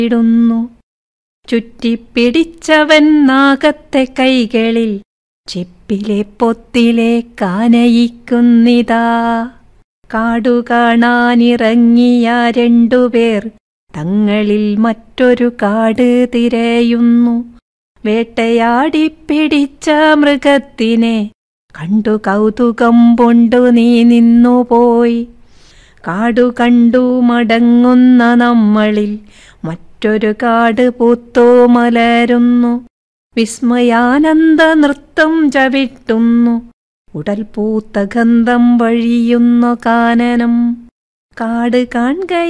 ഇടുന്നു ചുറ്റിപ്പിടിച്ചവൻ നാഗത്തെ കൈകളിൽ ചെപ്പിലെ പൊത്തിലെ കാനയിക്കുന്നിതാ കാടു കാണാനിറങ്ങിയ രണ്ടുപേർ തങ്ങളിൽ മറ്റൊരു കാട് തിരയുന്നു വേട്ടയാടി പിടിച്ച മൃഗത്തിനെ കണ്ടു കൗതുകം പൊണ്ടു നീ നിന്നുപോയി കാടു കണ്ടു മടങ്ങുന്ന നമ്മളിൽ മറ്റൊരു കാട് പൂത്തോ മലരുന്നു വിസ്മയാനന്ദ നൃത്തം ചവിട്ടുന്നു ഉടൽ പൂത്ത ഗന്ധം വഴിയുന്നു കാനനം കാട് കാൺകൈ